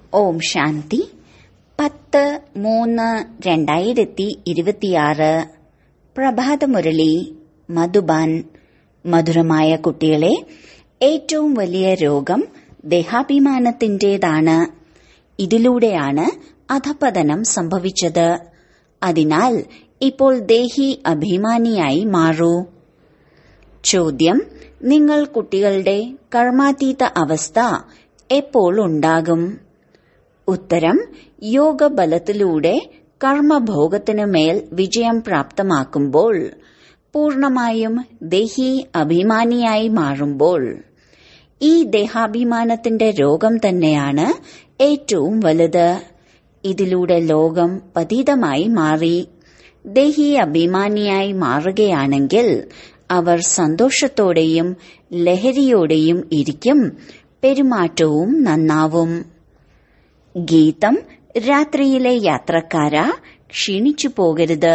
ഓം ശാന്തി പത്ത് മൂന്ന് രണ്ടായിരത്തി ഇരുപത്തിയാറ് പ്രഭാതമുരളി മധുബാൻ മധുരമായ കുട്ടികളെ ഏറ്റവും വലിയ രോഗം ദേഹാഭിമാനത്തിന്റേതാണ് ഇതിലൂടെയാണ് അധപതനം സംഭവിച്ചത് അതിനാൽ ഇപ്പോൾ ദേഹി അഭിമാനിയായി മാറൂ ചോദ്യം നിങ്ങൾ കുട്ടികളുടെ കർമാതീത അവസ്ഥ എപ്പോൾ ഉണ്ടാകും ഉത്തരം യോഗബലത്തിലൂടെ കർമ്മഭോഗത്തിനു മേൽ വിജയം പ്രാപ്തമാക്കുമ്പോൾ പൂർണമായും ദേഹി അഭിമാനിയായി മാറുമ്പോൾ ഈ ദേഹാഭിമാനത്തിന്റെ രോഗം തന്നെയാണ് ഏറ്റവും വലുത് ഇതിലൂടെ ലോകം പതീതമായി മാറി ദേഹി അഭിമാനിയായി മാറുകയാണെങ്കിൽ അവർ സന്തോഷത്തോടെയും ലഹരിയോടെയും ഇരിക്കും പെരുമാറ്റവും നന്നാവും ഗീതം രാത്രിയിലെ യാത്രക്കാര ക്ഷീണിച്ചു പോകരുത്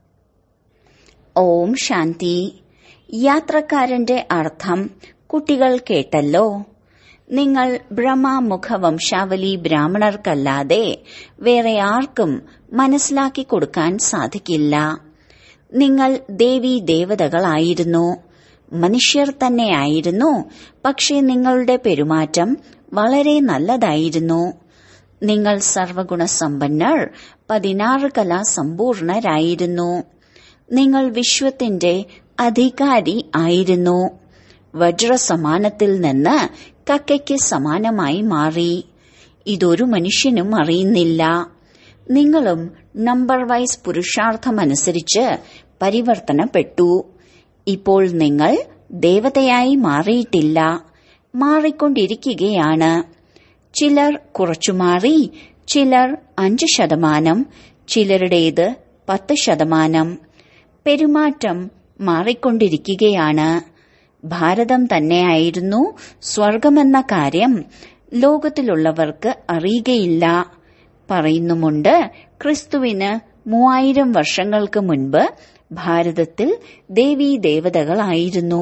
ഓം ശാന്തി യാത്രക്കാരന്റെ അർത്ഥം കുട്ടികൾ കേട്ടല്ലോ നിങ്ങൾ ബ്രഹ്മമുഖ വംശാവലി ബ്രാഹ്മണർക്കല്ലാതെ വേറെ ആർക്കും മനസ്സിലാക്കി കൊടുക്കാൻ സാധിക്കില്ല നിങ്ങൾ ദേവി ദേവതകളായിരുന്നു മനുഷ്യർ തന്നെയായിരുന്നു പക്ഷേ നിങ്ങളുടെ പെരുമാറ്റം വളരെ നല്ലതായിരുന്നു നിങ്ങൾ സർവഗുണസമ്പന്നർ പതിനാറ് കലാ സമ്പൂർണരായിരുന്നു നിങ്ങൾ വിശ്വത്തിന്റെ അധികാരി ആയിരുന്നു വജ്രസമാനത്തിൽ നിന്ന് കക്കയ്ക്ക് സമാനമായി മാറി ഇതൊരു മനുഷ്യനും അറിയുന്നില്ല നിങ്ങളും നമ്പർ വൈസ് പുരുഷാർത്ഥമനുസരിച്ച് പരിവർത്തനപ്പെട്ടു ഇപ്പോൾ നിങ്ങൾ ദേവതയായി മാറിയിട്ടില്ല മാറിക്കൊണ്ടിരിക്കുകയാണ് ചിലർ കുറച്ചു മാറി ചിലർ അഞ്ച് ശതമാനം ചിലരുടേത് പത്ത് ശതമാനം പെരുമാറ്റം മാറിക്കൊണ്ടിരിക്കുകയാണ് ഭാരതം തന്നെയായിരുന്നു സ്വർഗമെന്ന കാര്യം ലോകത്തിലുള്ളവർക്ക് അറിയുകയില്ല പറയുന്നുമുണ്ട് ക്രിസ്തുവിന് മൂവായിരം വർഷങ്ങൾക്ക് മുൻപ് ഭാരതത്തിൽ ദേവീ ദേവതകളായിരുന്നു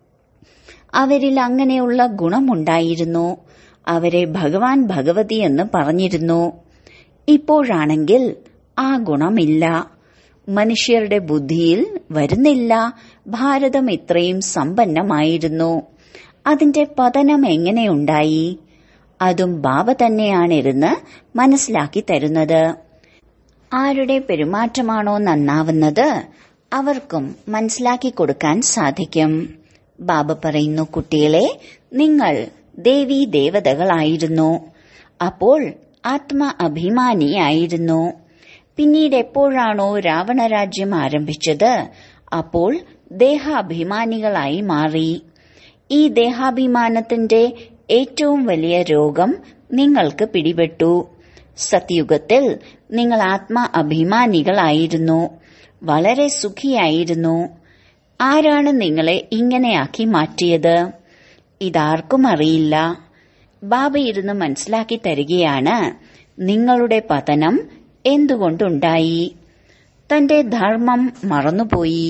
അവരിൽ അങ്ങനെയുള്ള ഗുണമുണ്ടായിരുന്നു അവരെ ഭഗവാൻ ഭഗവതി എന്ന് പറഞ്ഞിരുന്നു ഇപ്പോഴാണെങ്കിൽ ആ ഗുണമില്ല മനുഷ്യരുടെ ബുദ്ധിയിൽ വരുന്നില്ല ഭാരതം ഇത്രയും സമ്പന്നമായിരുന്നു അതിന്റെ പതനം എങ്ങനെയുണ്ടായി അതും ബാബ തന്നെയാണിരുന്ന് മനസ്സിലാക്കി തരുന്നത് ആരുടെ പെരുമാറ്റമാണോ നന്നാവുന്നത് അവർക്കും മനസ്സിലാക്കി കൊടുക്കാൻ സാധിക്കും ബാബ പറയുന്നു കുട്ടികളെ നിങ്ങൾ ദേവീ ദേവതകളായിരുന്നു അപ്പോൾ ആത്മ അഭിമാനിയായിരുന്നു പിന്നീട് എപ്പോഴാണോ രാവണരാജ്യം ആരംഭിച്ചത് അപ്പോൾ ദേഹാഭിമാനികളായി മാറി ഈ ദേഹാഭിമാനത്തിന്റെ ഏറ്റവും വലിയ രോഗം നിങ്ങൾക്ക് പിടിപെട്ടു സത്യുഗത്തിൽ നിങ്ങൾ ആത്മ അഭിമാനികളായിരുന്നു വളരെ സുഖിയായിരുന്നു ആരാണ് നിങ്ങളെ ഇങ്ങനെയാക്കി മാറ്റിയത് ഇതാർക്കും അറിയില്ല ബാബ ഇരുന്ന് മനസ്സിലാക്കി തരികയാണ് നിങ്ങളുടെ പതനം എന്തുകൊണ്ടുണ്ടായി തന്റെ ധർമ്മം മറന്നുപോയി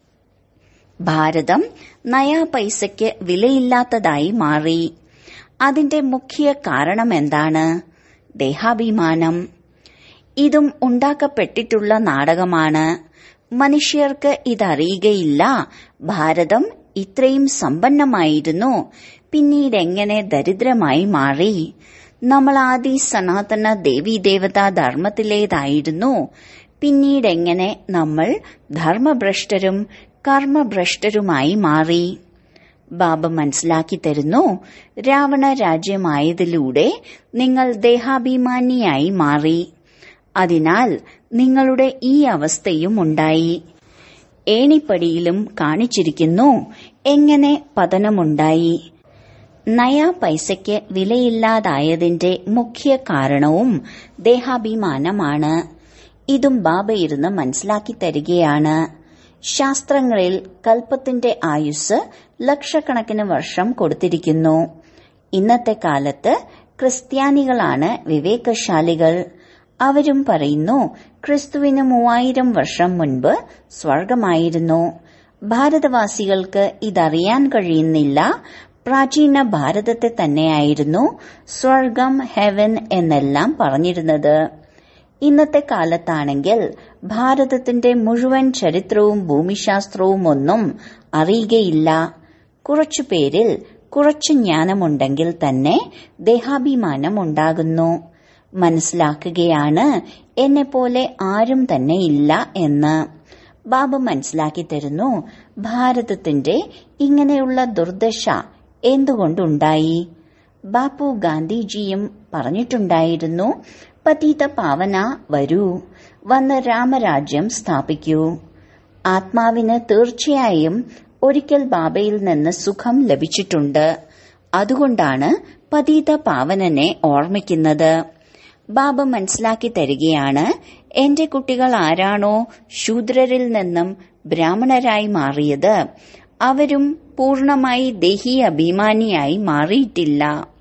ഭാരതം നയാ പൈസയ്ക്ക് വിലയില്ലാത്തതായി മാറി അതിന്റെ മുഖ്യ കാരണം എന്താണ് ദേഹാഭിമാനം ഇതും ഉണ്ടാക്കപ്പെട്ടിട്ടുള്ള നാടകമാണ് മനുഷ്യർക്ക് ഇതറിയുകയില്ല ഭാരതം ഇത്രയും സമ്പന്നമായിരുന്നു പിന്നീട് എങ്ങനെ ദരിദ്രമായി മാറി നമ്മൾ ആദി സനാതന ദേവീദേവതാ ധർമ്മത്തിലേതായിരുന്നു പിന്നീട് എങ്ങനെ നമ്മൾ ധർമ്മഭ്രഷ്ടരും കർമ്മഭ്രഷ്ടരുമായി മാറി ബാബ മനസ്സിലാക്കി തരുന്നു രാവണ രാജ്യമായതിലൂടെ നിങ്ങൾ ദേഹാഭിമാനിയായി മാറി അതിനാൽ നിങ്ങളുടെ ഈ അവസ്ഥയും ഉണ്ടായി ഏണിപ്പടിയിലും കാണിച്ചിരിക്കുന്നു എങ്ങനെ പതനമുണ്ടായി നയാ പൈസയ്ക്ക് വിലയില്ലാതായതിന്റെ മുഖ്യ കാരണവും ദേഹാഭിമാനമാണ് ഇതും ബാബ ഇരുന്ന് മനസ്സിലാക്കി തരികയാണ് ശാസ്ത്രങ്ങളിൽ കൽപ്പത്തിന്റെ ആയുസ് ലക്ഷക്കണക്കിന് വർഷം കൊടുത്തിരിക്കുന്നു ഇന്നത്തെ കാലത്ത് ക്രിസ്ത്യാനികളാണ് വിവേകശാലികൾ അവരും പറയുന്നു ക്രിസ്തുവിന് മൂവായിരം വർഷം മുൻപ് സ്വർഗമായിരുന്നു ഭാരതവാസികൾക്ക് ഇതറിയാൻ കഴിയുന്നില്ല പ്രാചീന ഭാരതത്തെ തന്നെയായിരുന്നു സ്വർഗം ഹെവൻ എന്നെല്ലാം പറഞ്ഞിരുന്നത് ഇന്നത്തെ കാലത്താണെങ്കിൽ ഭാരതത്തിന്റെ മുഴുവൻ ചരിത്രവും ഭൂമിശാസ്ത്രവും ഒന്നും അറിയുകയില്ല കുറച്ചുപേരിൽ കുറച്ചു ജ്ഞാനമുണ്ടെങ്കിൽ തന്നെ ദേഹാഭിമാനം ഉണ്ടാകുന്നു മനസ്സിലാക്കുകയാണ് എന്നെ പോലെ ആരും തന്നെ ഇല്ല എന്ന് ബാബ മനസ്സിലാക്കി തരുന്നു ഭാരതത്തിന്റെ ഇങ്ങനെയുള്ള ദുർദശ എന്തുകൊണ്ടുണ്ടായി ബാപ്പു ഗാന്ധിജിയും പറഞ്ഞിട്ടുണ്ടായിരുന്നു പതീത പാവന വരൂ വന്ന് രാമരാജ്യം സ്ഥാപിക്കൂ ആത്മാവിന് തീർച്ചയായും ഒരിക്കൽ ബാബയിൽ നിന്ന് സുഖം ലഭിച്ചിട്ടുണ്ട് അതുകൊണ്ടാണ് പതീത പാവനനെ ഓർമ്മിക്കുന്നത് ബാബ മനസ്സിലാക്കി തരികയാണ് എന്റെ കുട്ടികൾ ആരാണോ ശൂദ്രരിൽ നിന്നും ബ്രാഹ്മണരായി മാറിയത് അവരും പൂർണമായി ദേഹി അഭിമാനിയായി മാറിയിട്ടില്ല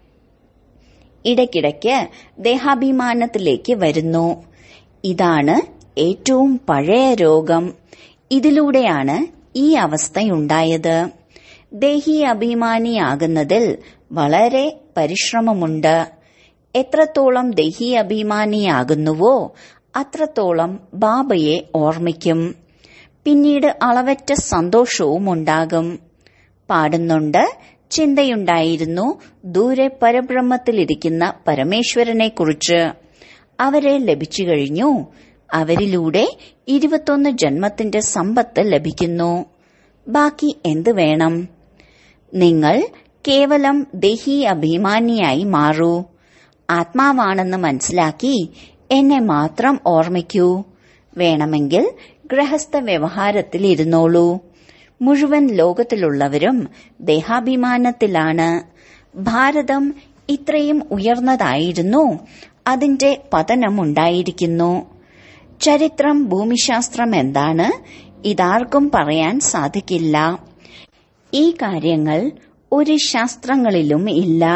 ഇടയ്ക്കിടയ്ക്ക് ദേഹാഭിമാനത്തിലേക്ക് വരുന്നു ഇതാണ് ഏറ്റവും പഴയ രോഗം ഇതിലൂടെയാണ് ഈ അവസ്ഥയുണ്ടായത് ദേഹി അഭിമാനിയാകുന്നതിൽ വളരെ പരിശ്രമമുണ്ട് എത്രത്തോളം ദേഹി അഭിമാനിയാകുന്നുവോ അത്രത്തോളം ബാബയെ ഓർമ്മിക്കും പിന്നീട് അളവറ്റ സന്തോഷവും ഉണ്ടാകും പാടുന്നുണ്ട് ചിന്തയുണ്ടായിരുന്നു ദൂരെ പരബ്രഹ്മത്തിലിരിക്കുന്ന പരമേശ്വരനെ കുറിച്ച് അവരെ ലഭിച്ചു കഴിഞ്ഞു അവരിലൂടെ ഇരുപത്തൊന്ന് ജന്മത്തിന്റെ സമ്പത്ത് ലഭിക്കുന്നു ബാക്കി എന്ത് വേണം നിങ്ങൾ കേവലം ദേഹി അഭിമാനിയായി മാറൂ ആത്മാവാണെന്ന് മനസ്സിലാക്കി എന്നെ മാത്രം ഓർമ്മിക്കൂ വേണമെങ്കിൽ ഗൃഹസ്ഥ വ്യവഹാരത്തിൽ ഇരുന്നോളൂ മുഴുവൻ ലോകത്തിലുള്ളവരും ദേഹാഭിമാനത്തിലാണ് ഭാരതം ഇത്രയും ഉയർന്നതായിരുന്നു അതിന്റെ പതനമുണ്ടായിരിക്കുന്നു ചരിത്രം ഭൂമിശാസ്ത്രം എന്താണ് ഇതാർക്കും പറയാൻ സാധിക്കില്ല ഈ കാര്യങ്ങൾ ഒരു ശാസ്ത്രങ്ങളിലും ഇല്ല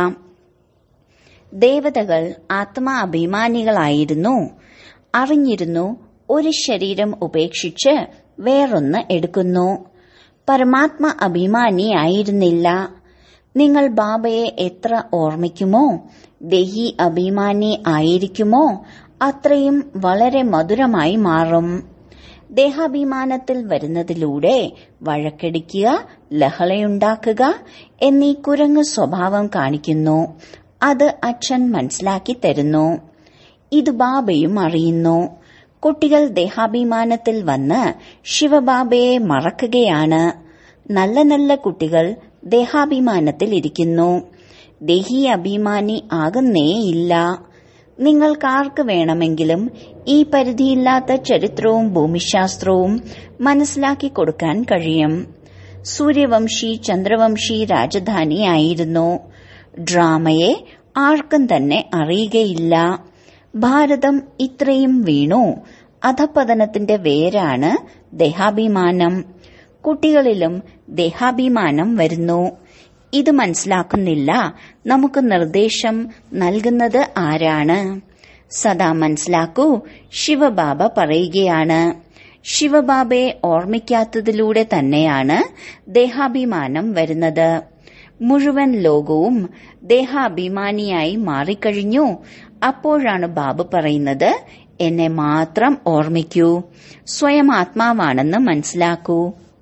ദേവതകൾ ആത്മാ അഭിമാനികളായിരുന്നു അറിഞ്ഞിരുന്നു ഒരു ശരീരം ഉപേക്ഷിച്ച് വേറൊന്ന് എടുക്കുന്നു പരമാത്മ അഭിമാനി ആയിരുന്നില്ല നിങ്ങൾ ബാബയെ എത്ര ഓർമ്മിക്കുമോ ദേഹി അഭിമാനി ആയിരിക്കുമോ അത്രയും വളരെ മധുരമായി മാറും ദേഹാഭിമാനത്തിൽ വരുന്നതിലൂടെ വഴക്കടിക്കുക ലഹളയുണ്ടാക്കുക എന്നീ കുരങ്ങ് സ്വഭാവം കാണിക്കുന്നു അത് അച്ഛൻ മനസ്സിലാക്കി തരുന്നു ഇത് ബാബയും അറിയുന്നു കുട്ടികൾ ദേഹാഭിമാനത്തിൽ വന്ന് ശിവബാബയെ മറക്കുകയാണ് നല്ല നല്ല കുട്ടികൾ ദേഹാഭിമാനത്തിൽ ഇരിക്കുന്നു ദേഹി അഭിമാനി ആകുന്നേയില്ല നിങ്ങൾക്കാർക്ക് വേണമെങ്കിലും ഈ പരിധിയില്ലാത്ത ചരിത്രവും ഭൂമിശാസ്ത്രവും മനസ്സിലാക്കി കൊടുക്കാൻ കഴിയും സൂര്യവംശി ചന്ദ്രവംശി രാജധാനിയായിരുന്നു ഡ്രാമയെ ആർക്കും തന്നെ അറിയുകയില്ല ഭാരതം ഇത്രയും വീണു അധപതനത്തിന്റെ വേരാണ് ദേഹാഭിമാനം കുട്ടികളിലും ദേഹാഭിമാനം വരുന്നു ഇത് മനസ്സിലാക്കുന്നില്ല നമുക്ക് നിർദ്ദേശം നൽകുന്നത് ആരാണ് സദാ മനസ്സിലാക്കൂ ശിവബാബ പറയുകയാണ് ശിവബാബയെ ഓർമ്മിക്കാത്തതിലൂടെ തന്നെയാണ് ദേഹാഭിമാനം വരുന്നത് മുഴുവൻ ലോകവും ദേഹാഭിമാനിയായി മാറിക്കഴിഞ്ഞു അപ്പോഴാണ് ബാബു പറയുന്നത് എന്നെ മാത്രം ഓർമ്മിക്കൂ സ്വയം ആത്മാവാണെന്ന് മനസ്സിലാക്കൂ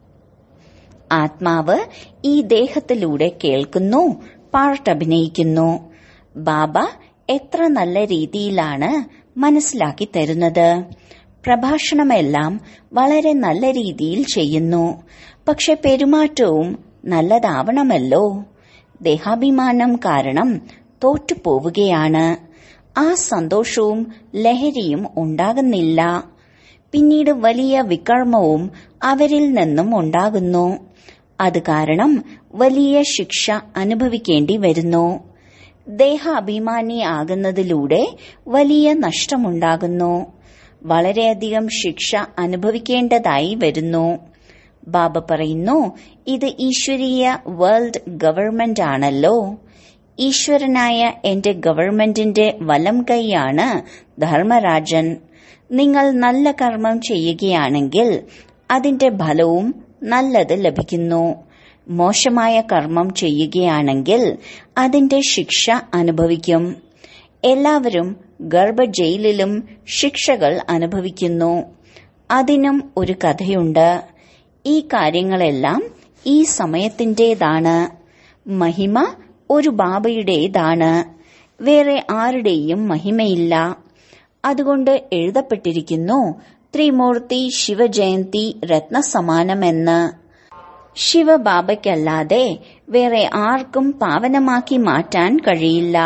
ആത്മാവ് ഈ ദേഹത്തിലൂടെ കേൾക്കുന്നു പാട്ടഭിനയിക്കുന്നു ബാബ എത്ര നല്ല രീതിയിലാണ് മനസ്സിലാക്കി തരുന്നത് പ്രഭാഷണമെല്ലാം വളരെ നല്ല രീതിയിൽ ചെയ്യുന്നു പക്ഷെ പെരുമാറ്റവും നല്ലതാവണമല്ലോ ദേഹാഭിമാനം കാരണം തോറ്റുപോവുകയാണ് ആ സന്തോഷവും ലഹരിയും ഉണ്ടാകുന്നില്ല പിന്നീട് വലിയ വികർമ്മവും അവരിൽ നിന്നും ഉണ്ടാകുന്നു അത് കാരണം വലിയ ശിക്ഷ അനുഭവിക്കേണ്ടി വരുന്നു ദേഹാഭിമാനി ആകുന്നതിലൂടെ വലിയ നഷ്ടമുണ്ടാകുന്നു വളരെയധികം ശിക്ഷ അനുഭവിക്കേണ്ടതായി വരുന്നു ബാബ പറയുന്നു ഇത് ഈശ്വരീയ വേൾഡ് ഗവൺമെന്റ് ആണല്ലോ ഈശ്വരനായ എന്റെ ഗവൺമെന്റിന്റെ വലം കൈയാണ് ധർമ്മരാജൻ നിങ്ങൾ നല്ല കർമ്മം ചെയ്യുകയാണെങ്കിൽ അതിന്റെ ഫലവും നല്ലത് ലഭിക്കുന്നു മോശമായ കർമ്മം ചെയ്യുകയാണെങ്കിൽ അതിന്റെ ശിക്ഷ അനുഭവിക്കും എല്ലാവരും ഗർഭജയിലിലും ശിക്ഷകൾ അനുഭവിക്കുന്നു അതിനും ഒരു കഥയുണ്ട് ഈ കാര്യങ്ങളെല്ലാം ഈ സമയത്തിന്റേതാണ് മഹിമ ഒരു ബാബയുടേതാണ് വേറെ ആരുടെയും മഹിമയില്ല അതുകൊണ്ട് എഴുതപ്പെട്ടിരിക്കുന്നു ത്രിമൂർത്തി ശിവജയന്തി രത്നസമാനമെന്ന് ശിവബാബയ്ക്കല്ലാതെ വേറെ ആർക്കും പാവനമാക്കി മാറ്റാൻ കഴിയില്ല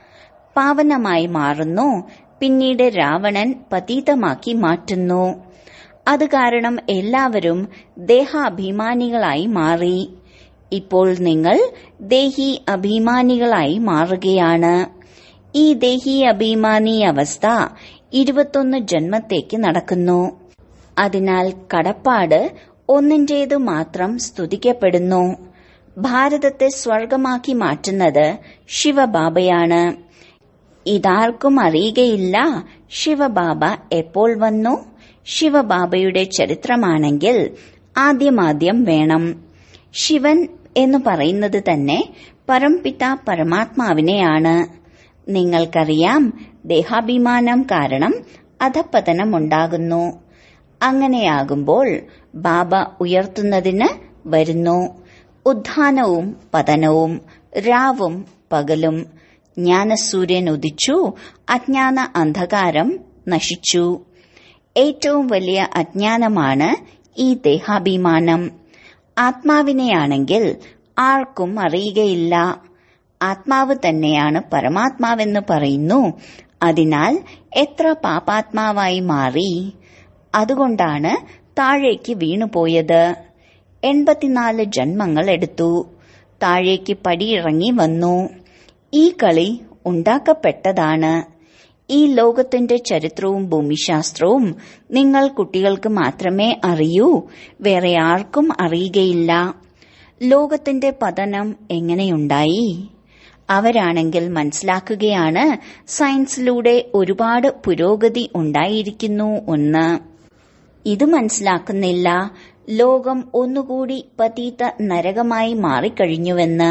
പാവനമായി മാറുന്നു പിന്നീട് രാവണൻ പതീതമാക്കി മാറ്റുന്നു അത് കാരണം എല്ലാവരും ദേഹാഭിമാനികളായി മാറി ഇപ്പോൾ നിങ്ങൾ ദേഹി അഭിമാനികളായി മാറുകയാണ് ഈ ദേഹി അഭിമാനി അവസ്ഥ ഇരുപത്തൊന്ന് ജന്മത്തേക്ക് നടക്കുന്നു അതിനാൽ കടപ്പാട് ഒന്നിന്റേതു മാത്രം സ്തുതിക്കപ്പെടുന്നു ഭാരതത്തെ സ്വർഗമാക്കി മാറ്റുന്നത് ശിവബാബയാണ് ഇതാർക്കും അറിയുകയില്ല ശിവബാബ എപ്പോൾ വന്നു ശിവബാബയുടെ ചരിത്രമാണെങ്കിൽ ആദ്യമാദ്യം വേണം ശിവൻ എന്ന് പറയുന്നത് തന്നെ പരംപിത പരമാത്മാവിനെയാണ് നിങ്ങൾക്കറിയാം ദേഹാഭിമാനം കാരണം അധപ്പതനമുണ്ടാകുന്നു അങ്ങനെയാകുമ്പോൾ ബാബ ഉയർത്തുന്നതിന് വരുന്നു ഉത്ഥാനവും പതനവും രാവും പകലും ജ്ഞാനസൂര്യൻ ഉദിച്ചു അജ്ഞാന അന്ധകാരം നശിച്ചു ഏറ്റവും വലിയ അജ്ഞാനമാണ് ഈ ദേഹാഭിമാനം ആത്മാവിനെയാണെങ്കിൽ ആർക്കും അറിയുകയില്ല ആത്മാവ് തന്നെയാണ് പരമാത്മാവെന്ന് പറയുന്നു അതിനാൽ എത്ര പാപാത്മാവായി മാറി അതുകൊണ്ടാണ് താഴേക്ക് വീണുപോയത് എൺപത്തിനാല് ജന്മങ്ങൾ എടുത്തു താഴേക്ക് പടിയിറങ്ങി വന്നു ഈ കളി ഉണ്ടാക്കപ്പെട്ടതാണ് ഈ ലോകത്തിന്റെ ചരിത്രവും ഭൂമിശാസ്ത്രവും നിങ്ങൾ കുട്ടികൾക്ക് മാത്രമേ അറിയൂ വേറെ ആർക്കും അറിയുകയില്ല ലോകത്തിന്റെ പതനം എങ്ങനെയുണ്ടായി അവരാണെങ്കിൽ മനസ്സിലാക്കുകയാണ് സയൻസിലൂടെ ഒരുപാട് പുരോഗതി ഉണ്ടായിരിക്കുന്നു എന്ന് ഇത് മനസ്സിലാക്കുന്നില്ല ലോകം ഒന്നുകൂടി പതീത നരകമായി മാറിക്കഴിഞ്ഞുവെന്ന്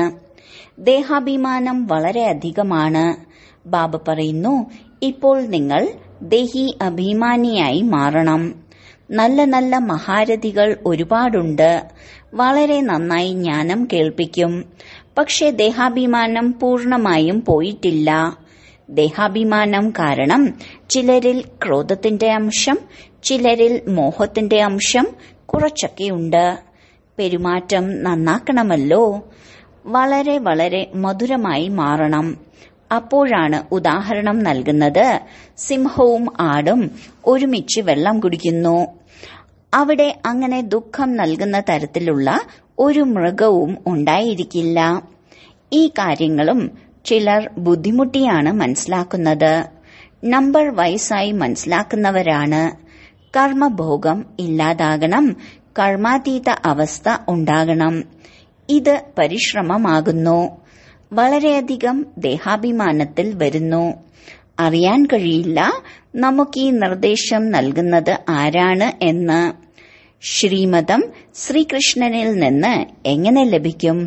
ദേഹാഭിമാനം വളരെ അധികമാണ് ബാബ പറയുന്നു ഇപ്പോൾ നിങ്ങൾ ദേഹി അഭിമാനിയായി മാറണം നല്ല നല്ല മഹാരഥികൾ ഒരുപാടുണ്ട് വളരെ നന്നായി ജ്ഞാനം കേൾപ്പിക്കും പക്ഷെ ദേഹാഭിമാനം പൂർണമായും പോയിട്ടില്ല ദേഹാഭിമാനം കാരണം ചിലരിൽ ക്രോധത്തിന്റെ അംശം ചിലരിൽ മോഹത്തിന്റെ അംശം കുറച്ചൊക്കെയുണ്ട് പെരുമാറ്റം നന്നാക്കണമല്ലോ വളരെ വളരെ മധുരമായി മാറണം അപ്പോഴാണ് ഉദാഹരണം നൽകുന്നത് സിംഹവും ആടും ഒരുമിച്ച് വെള്ളം കുടിക്കുന്നു അവിടെ അങ്ങനെ ദുഃഖം നൽകുന്ന തരത്തിലുള്ള ഒരു മൃഗവും ഉണ്ടായിരിക്കില്ല ഈ കാര്യങ്ങളും ചിലർ ബുദ്ധിമുട്ടിയാണ് മനസ്സിലാക്കുന്നത് നമ്പർ വയസ്സായി മനസ്സിലാക്കുന്നവരാണ് കർമ്മഭോഗം ഇല്ലാതാകണം കർമാതീത അവസ്ഥ ഉണ്ടാകണം ഇത് പരിശ്രമമാകുന്നു വളരെയധികം ദേഹാഭിമാനത്തിൽ വരുന്നു അറിയാൻ കഴിയില്ല നമുക്ക് ഈ നിർദ്ദേശം നൽകുന്നത് ആരാണ് എന്ന് ശ്രീമതം ശ്രീകൃഷ്ണനിൽ നിന്ന് എങ്ങനെ ലഭിക്കും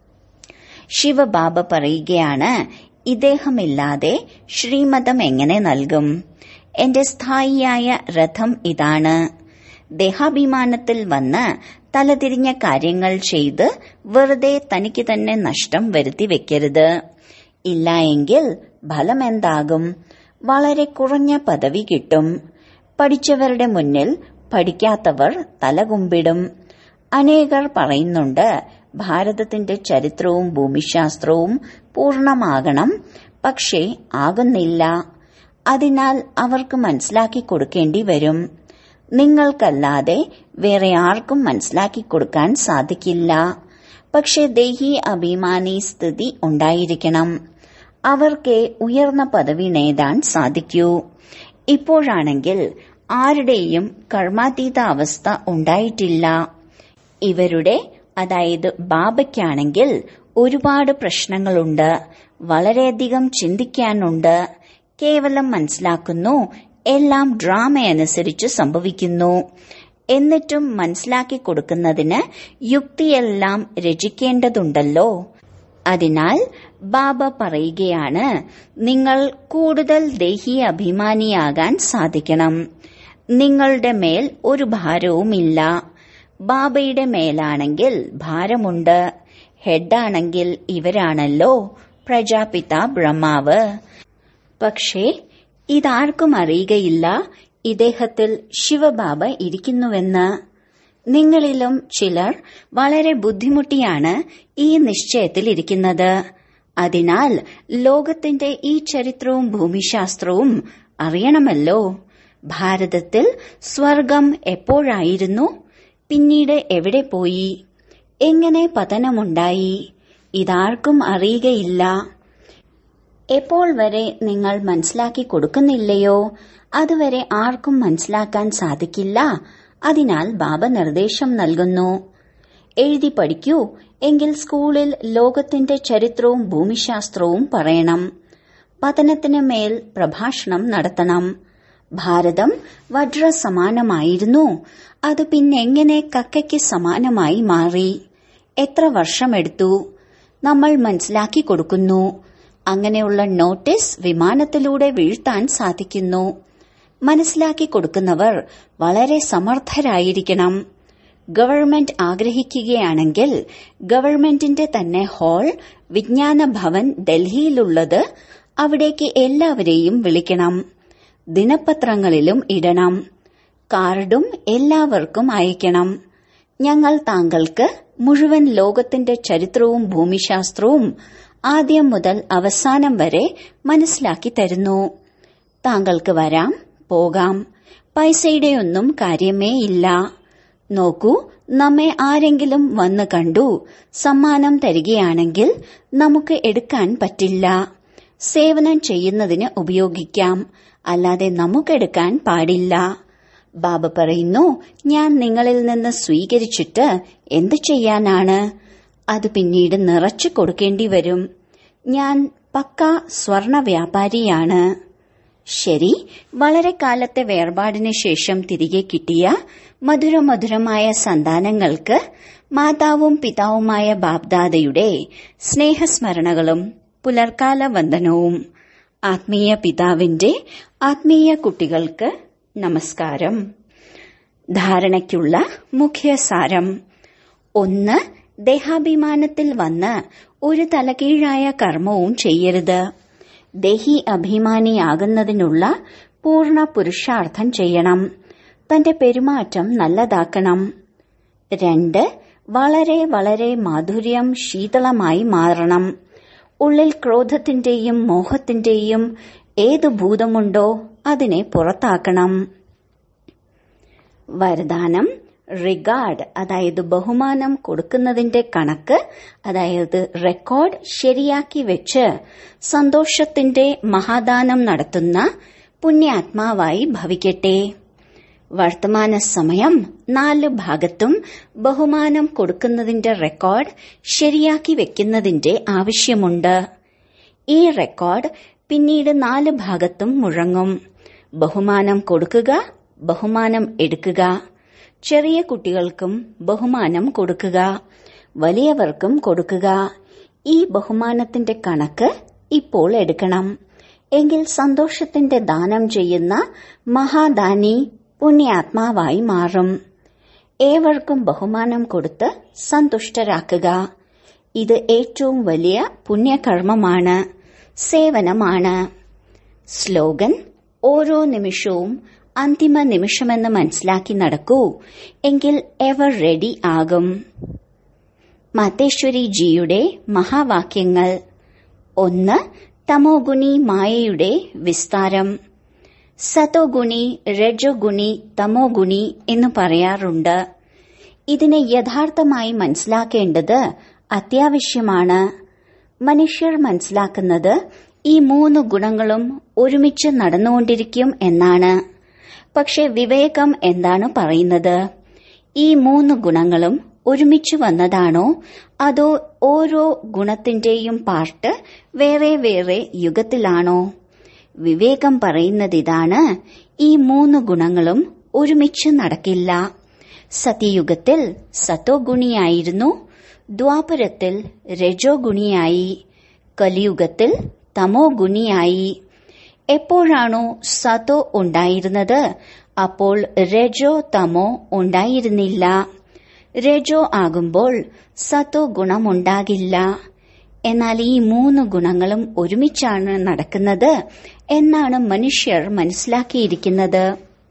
ശിവബാബ പറയുകയാണ് ഇദ്ദേഹമില്ലാതെ ശ്രീമതം എങ്ങനെ നൽകും എന്റെ സ്ഥായിയായ രഥം ഇതാണ് ദേഹാഭിമാനത്തിൽ വന്ന് തലതിരിഞ്ഞ കാര്യങ്ങൾ ചെയ്ത് വെറുതെ തനിക്ക് തന്നെ നഷ്ടം വരുത്തി വെക്കരുത് ഇല്ല എങ്കിൽ ഫലം എന്താകും വളരെ കുറഞ്ഞ പദവി കിട്ടും പഠിച്ചവരുടെ മുന്നിൽ പഠിക്കാത്തവർ തലകുമ്പിടും അനേകർ പറയുന്നുണ്ട് ഭാരതത്തിന്റെ ചരിത്രവും ഭൂമിശാസ്ത്രവും പൂർണമാകണം പക്ഷേ ആകുന്നില്ല അതിനാൽ അവർക്ക് മനസ്സിലാക്കി കൊടുക്കേണ്ടി വരും നിങ്ങൾക്കല്ലാതെ വേറെ ആർക്കും മനസ്സിലാക്കി കൊടുക്കാൻ സാധിക്കില്ല പക്ഷെ ദേഹി അഭിമാനി സ്ഥിതി ഉണ്ടായിരിക്കണം അവർക്ക് ഉയർന്ന പദവി നേടാൻ സാധിക്കൂ ഇപ്പോഴാണെങ്കിൽ ആരുടെയും കർമാതീത അവസ്ഥ ഉണ്ടായിട്ടില്ല ഇവരുടെ അതായത് ബാബയ്ക്കാണെങ്കിൽ ഒരുപാട് പ്രശ്നങ്ങളുണ്ട് വളരെയധികം ചിന്തിക്കാനുണ്ട് കേവലം മനസ്സിലാക്കുന്നു എല്ലാം ഡ്രാമ അനുസരിച്ച് സംഭവിക്കുന്നു എന്നിട്ടും മനസ്സിലാക്കി കൊടുക്കുന്നതിന് യുക്തിയെല്ലാം രചിക്കേണ്ടതുണ്ടല്ലോ അതിനാൽ ബാബ പറയുകയാണ് നിങ്ങൾ കൂടുതൽ ദേഹീയ അഭിമാനിയാകാൻ സാധിക്കണം നിങ്ങളുടെ മേൽ ഒരു ഭാരവുമില്ല ബാബയുടെ മേലാണെങ്കിൽ ഭാരമുണ്ട് ഹെഡാണെങ്കിൽ ഇവരാണല്ലോ പ്രജാപിത ബ്രഹ്മാവ് പക്ഷേ ഇതാർക്കും അറിയുകയില്ല ഇദ്ദേഹത്തിൽ ശിവബാബ ഇരിക്കുന്നുവെന്ന് നിങ്ങളിലും ചിലർ വളരെ ബുദ്ധിമുട്ടിയാണ് ഈ നിശ്ചയത്തിൽ ഇരിക്കുന്നത് അതിനാൽ ലോകത്തിന്റെ ഈ ചരിത്രവും ഭൂമിശാസ്ത്രവും അറിയണമല്ലോ ഭാരതത്തിൽ സ്വർഗം എപ്പോഴായിരുന്നു പിന്നീട് എവിടെ പോയി എങ്ങനെ പതനമുണ്ടായി ഇതാർക്കും അറിയുകയില്ല എപ്പോൾ വരെ നിങ്ങൾ മനസ്സിലാക്കി കൊടുക്കുന്നില്ലയോ അതുവരെ ആർക്കും മനസ്സിലാക്കാൻ സാധിക്കില്ല അതിനാൽ ബാബ നിർദ്ദേശം നൽകുന്നു എഴുതി പഠിക്കൂ എങ്കിൽ സ്കൂളിൽ ലോകത്തിന്റെ ചരിത്രവും ഭൂമിശാസ്ത്രവും പറയണം പതനത്തിന് മേൽ പ്രഭാഷണം നടത്തണം ഭാരതം വജ്ര സമാനമായിരുന്നു അത് പിന്നെങ്ങനെ കക്കയ്ക്ക് സമാനമായി മാറി എത്ര വർഷമെടുത്തു നമ്മൾ മനസ്സിലാക്കി കൊടുക്കുന്നു അങ്ങനെയുള്ള നോട്ടീസ് വിമാനത്തിലൂടെ വീഴ്ത്താൻ സാധിക്കുന്നു മനസ്സിലാക്കി കൊടുക്കുന്നവർ വളരെ സമർത്ഥരായിരിക്കണം ഗവൺമെന്റ് ആഗ്രഹിക്കുകയാണെങ്കിൽ ഗവൺമെന്റിന്റെ തന്നെ ഹാൾ വിജ്ഞാന ഭവൻ ഡൽഹിയിലുള്ളത് അവിടേക്ക് എല്ലാവരെയും വിളിക്കണം ദിനപത്രങ്ങളിലും ഇടണം കാർഡും എല്ലാവർക്കും അയക്കണം ഞങ്ങൾ താങ്കൾക്ക് മുഴുവൻ ലോകത്തിന്റെ ചരിത്രവും ഭൂമിശാസ്ത്രവും ആദ്യം മുതൽ അവസാനം വരെ മനസ്സിലാക്കി തരുന്നു താങ്കൾക്ക് വരാം പോകാം പൈസയുടെയൊന്നും കാര്യമേ ഇല്ല നോക്കൂ നമ്മെ ആരെങ്കിലും വന്ന് കണ്ടു സമ്മാനം തരികയാണെങ്കിൽ നമുക്ക് എടുക്കാൻ പറ്റില്ല സേവനം ചെയ്യുന്നതിന് ഉപയോഗിക്കാം അല്ലാതെ നമുക്കെടുക്കാൻ പാടില്ല ബാബ പറയുന്നു ഞാൻ നിങ്ങളിൽ നിന്ന് സ്വീകരിച്ചിട്ട് എന്തു ചെയ്യാനാണ് അത് പിന്നീട് നിറച്ചു കൊടുക്കേണ്ടി വരും ഞാൻ പക്ക സ്വർണ വ്യാപാരിയാണ് ശരി വളരെ കാലത്തെ വേർപാടിന് ശേഷം തിരികെ കിട്ടിയ മധുരമധുരമായ സന്താനങ്ങൾക്ക് മാതാവും പിതാവുമായ ബാബ്ദാദയുടെ സ്നേഹസ്മരണകളും പുലർക്കാല വന്ദനവും ആത്മീയ പിതാവിന്റെ ആത്മീയ കുട്ടികൾക്ക് നമസ്കാരം ധാരണയ്ക്കുള്ള മുഖ്യ സാരം ഒന്ന് ദേഹാഭിമാനത്തിൽ വന്ന് ഒരു തലകീഴായ കർമ്മവും ചെയ്യരുത് ദേഹി അഭിമാനിയാകുന്നതിനുള്ള പൂർണ്ണ പുരുഷാർത്ഥം ചെയ്യണം തന്റെ പെരുമാറ്റം നല്ലതാക്കണം രണ്ട് വളരെ വളരെ മാധുര്യം ശീതളമായി മാറണം ഉള്ളിൽ ക്രോധത്തിന്റെയും മോഹത്തിന്റെയും ഏത് ഭൂതമുണ്ടോ അതിനെ പുറത്താക്കണം വരദാനം റിഗാർഡ് അതായത് ബഹുമാനം കൊടുക്കുന്നതിന്റെ കണക്ക് അതായത് റെക്കോർഡ് ശരിയാക്കി വെച്ച് സന്തോഷത്തിന്റെ മഹാദാനം നടത്തുന്ന പുണ്യാത്മാവായി ഭവിക്കട്ടെ വർത്തമാന സമയം നാല് ഭാഗത്തും ബഹുമാനം കൊടുക്കുന്നതിന്റെ റെക്കോർഡ് ശരിയാക്കി വെക്കുന്നതിന്റെ ആവശ്യമുണ്ട് ഈ റെക്കോർഡ് പിന്നീട് നാല് ഭാഗത്തും മുഴങ്ങും ബഹുമാനം കൊടുക്കുക ബഹുമാനം എടുക്കുക ചെറിയ കുട്ടികൾക്കും ബഹുമാനം കൊടുക്കുക വലിയവർക്കും കൊടുക്കുക ഈ ബഹുമാനത്തിന്റെ കണക്ക് ഇപ്പോൾ എടുക്കണം എങ്കിൽ സന്തോഷത്തിന്റെ ദാനം ചെയ്യുന്ന മഹാദാനി പുണ്യാത്മാവായി മാറും ഏവർക്കും ബഹുമാനം കൊടുത്ത് സന്തുഷ്ടരാക്കുക ഇത് ഏറ്റവും വലിയ പുണ്യകർമ്മമാണ് സേവനമാണ് സ്ലോഗൻ ഓരോ നിമിഷവും അന്തിമ നിമിഷമെന്ന് മനസ്സിലാക്കി നടക്കൂ എങ്കിൽ എവർ റെഡി ആകും മാതേശ്വരി ജിയുടെ മഹാവാക്യങ്ങൾ ഒന്ന് തമോഗുണി മായയുടെ വിസ്താരം സതോഗുണി രജോഗുണി തമോഗുണി എന്ന് പറയാറുണ്ട് ഇതിനെ യഥാർത്ഥമായി മനസ്സിലാക്കേണ്ടത് അത്യാവശ്യമാണ് മനുഷ്യർ മനസ്സിലാക്കുന്നത് ഈ മൂന്ന് ഗുണങ്ങളും ഒരുമിച്ച് നടന്നുകൊണ്ടിരിക്കും എന്നാണ് പക്ഷെ വിവേകം എന്താണ് പറയുന്നത് ഈ മൂന്ന് ഗുണങ്ങളും ഒരുമിച്ച് വന്നതാണോ അതോ ഓരോ ഗുണത്തിന്റെയും പാർട്ട് വേറെ വേറെ യുഗത്തിലാണോ വിവേകം പറയുന്നത് ഇതാണ് ഈ മൂന്ന് ഗുണങ്ങളും ഒരുമിച്ച് നടക്കില്ല സത്യയുഗത്തിൽ സത്തോ ഗുണിയായിരുന്നു ദ്വാപരത്തിൽ രജോ ഗുണിയായി കലിയുഗത്തിൽ തമോ ഗുണിയായി എപ്പോഴാണോ സതോ ഉണ്ടായിരുന്നത് അപ്പോൾ രജോ തമോ ഉണ്ടായിരുന്നില്ല രജോ ആകുമ്പോൾ സത്തോ ഗുണമുണ്ടാകില്ല എന്നാൽ ഈ മൂന്ന് ഗുണങ്ങളും ഒരുമിച്ചാണ് നടക്കുന്നത് എന്നാണ് മനുഷ്യർ മനസ്സിലാക്കിയിരിക്കുന്നത്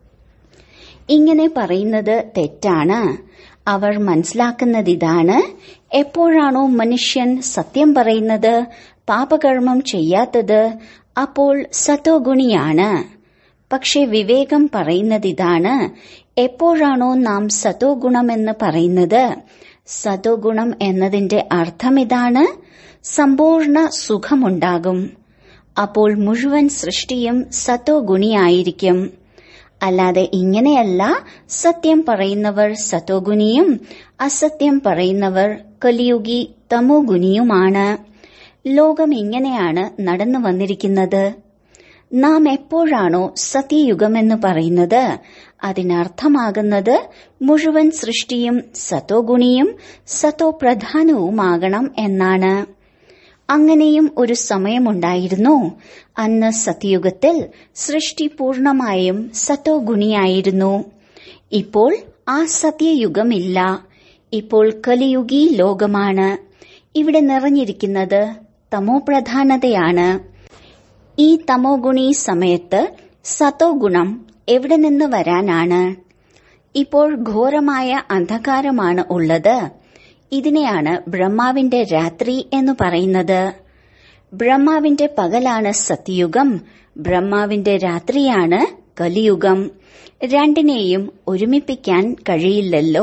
ഇങ്ങനെ പറയുന്നത് തെറ്റാണ് അവർ മനസ്സിലാക്കുന്നത് ഇതാണ് എപ്പോഴാണോ മനുഷ്യൻ സത്യം പറയുന്നത് പാപകർമ്മം ചെയ്യാത്തത് അപ്പോൾ സത്തോ ഗുണിയാണ് പക്ഷെ വിവേകം പറയുന്നത് ഇതാണ് എപ്പോഴാണോ നാം സതോ ഗുണമെന്ന് പറയുന്നത് സതോ ഗുണം എന്നതിന്റെ അർത്ഥം ഇതാണ് സമ്പൂർണ്ണ സുഖമുണ്ടാകും അപ്പോൾ മുഴുവൻ സൃഷ്ടിയും സത്തോ ഗുണിയായിരിക്കും അല്ലാതെ ഇങ്ങനെയല്ല സത്യം പറയുന്നവർ സത്തോ ഗുണിയും അസത്യം പറയുന്നവർ കലിയുഗി തമോ ഗുണിയുമാണ് ലോകം ഇങ്ങനെയാണ് നടന്നു വന്നിരിക്കുന്നത് നാം എപ്പോഴാണോ സത്യയുഗമെന്ന് പറയുന്നത് അതിനർത്ഥമാകുന്നത് മുഴുവൻ സൃഷ്ടിയും സത്തോ ഗുണിയും സത്തോ പ്രധാനവുമാകണം എന്നാണ് അങ്ങനെയും ഒരു സമയമുണ്ടായിരുന്നു അന്ന് സത്യയുഗത്തിൽ സൃഷ്ടി പൂർണമായും സത്തോ ഗുണിയായിരുന്നു ഇപ്പോൾ ആ സത്യയുഗമില്ല ഇപ്പോൾ കലിയുഗി ലോകമാണ് ഇവിടെ നിറഞ്ഞിരിക്കുന്നത് തമോ പ്രധാനതയാണ് ഈ തമോ ഗുണി സമയത്ത് സത്തോ ഗുണം എവിടെ നിന്ന് വരാനാണ് ഇപ്പോൾ ഘോരമായ അന്ധകാരമാണ് ഉള്ളത് ഇതിനെയാണ് ബ്രഹ്മാവിന്റെ രാത്രി എന്ന് പറയുന്നത് ബ്രഹ്മാവിന്റെ പകലാണ് സത്യയുഗം ബ്രഹ്മാവിന്റെ രാത്രിയാണ് കലിയുഗം രണ്ടിനെയും ഒരുമിപ്പിക്കാൻ കഴിയില്ലല്ലോ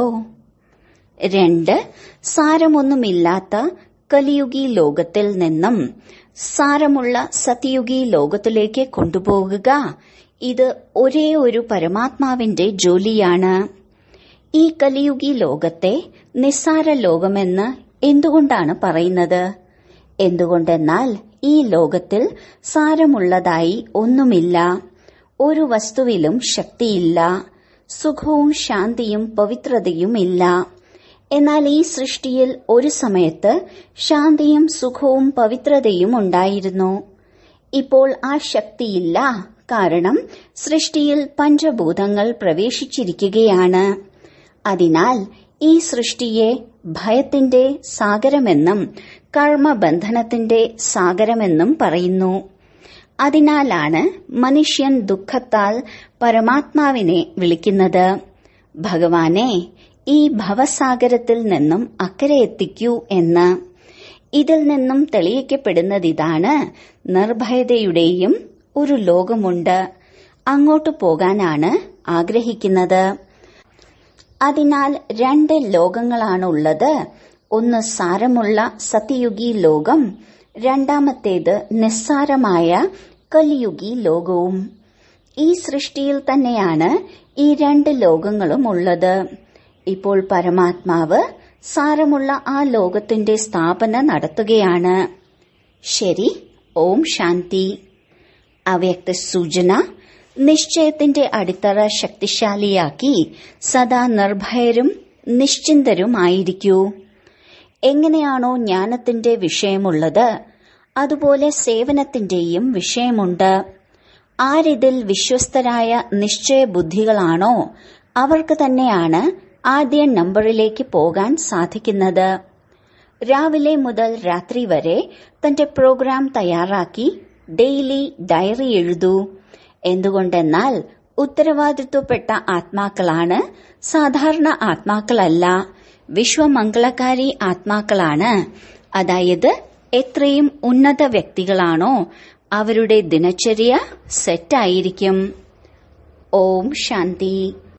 രണ്ട് സാരമൊന്നുമില്ലാത്ത കലിയുഗി ലോകത്തിൽ നിന്നും സാരമുള്ള സത്യയുഗി ലോകത്തിലേക്ക് കൊണ്ടുപോകുക ഇത് ഒരേ ഒരു പരമാത്മാവിന്റെ ജോലിയാണ് ഈ കലിയുഗി ലോകത്തെ നിസ്സാര ലോകമെന്ന് എന്തുകൊണ്ടാണ് പറയുന്നത് എന്തുകൊണ്ടെന്നാൽ ഈ ലോകത്തിൽ സാരമുള്ളതായി ഒന്നുമില്ല ഒരു വസ്തുവിലും ശക്തിയില്ല സുഖവും ശാന്തിയും പവിത്രതയും ഇല്ല എന്നാൽ ഈ സൃഷ്ടിയിൽ ഒരു സമയത്ത് ശാന്തിയും സുഖവും പവിത്രതയും ഉണ്ടായിരുന്നു ഇപ്പോൾ ആ ശക്തിയില്ല കാരണം സൃഷ്ടിയിൽ പഞ്ചഭൂതങ്ങൾ പ്രവേശിച്ചിരിക്കുകയാണ് അതിനാൽ ഈ സൃഷ്ടിയെ ഭയത്തിന്റെ സാഗരമെന്നും കർമ്മബന്ധനത്തിന്റെ സാഗരമെന്നും പറയുന്നു അതിനാലാണ് മനുഷ്യൻ ദുഃഖത്താൽ പരമാത്മാവിനെ വിളിക്കുന്നത് ഭഗവാനെ ഈ ഭവസാഗരത്തിൽ നിന്നും അക്കരെ എത്തിക്കൂ എന്ന് ഇതിൽ നിന്നും തെളിയിക്കപ്പെടുന്നതിതാണ് നിർഭയതയുടെയും ഒരു ലോകമുണ്ട് അങ്ങോട്ട് പോകാനാണ് ആഗ്രഹിക്കുന്നത് അതിനാൽ രണ്ട് ലോകങ്ങളാണുള്ളത് ഒന്ന് സാരമുള്ള സത്യയുഗി ലോകം രണ്ടാമത്തേത് നിസ്സാരമായ കലിയുഗി ലോകവും ഈ സൃഷ്ടിയിൽ തന്നെയാണ് ഈ രണ്ട് ലോകങ്ങളും ഉള്ളത് ഇപ്പോൾ പരമാത്മാവ് സാരമുള്ള ആ ലോകത്തിന്റെ സ്ഥാപന നടത്തുകയാണ് ശരി ഓം ശാന്തി അവ്യക്ത സൂചന നിശ്ചയത്തിന്റെ അടിത്തറ ശക്തിശാലിയാക്കി സദാ നിർഭയരും നിശ്ചിന്തരുമായിരിക്കൂ എങ്ങനെയാണോ ജ്ഞാനത്തിന്റെ വിഷയമുള്ളത് അതുപോലെ സേവനത്തിന്റെയും വിഷയമുണ്ട് ആരിതിൽ വിശ്വസ്തരായ നിശ്ചയബുദ്ധികളാണോ അവർക്ക് തന്നെയാണ് ആദ്യ നമ്പറിലേക്ക് പോകാൻ സാധിക്കുന്നത് രാവിലെ മുതൽ രാത്രി വരെ തന്റെ പ്രോഗ്രാം തയ്യാറാക്കി ഡെയിലി ഡയറി എഴുതൂ എന്തുകൊണ്ടെന്നാൽ ഉത്തരവാദിത്വപ്പെട്ട ആത്മാക്കളാണ് സാധാരണ ആത്മാക്കളല്ല വിശ്വമംഗളകാരി ആത്മാക്കളാണ് അതായത് എത്രയും ഉന്നത വ്യക്തികളാണോ അവരുടെ ദിനചര്യ സെറ്റായിരിക്കും ഓം ശാന്തി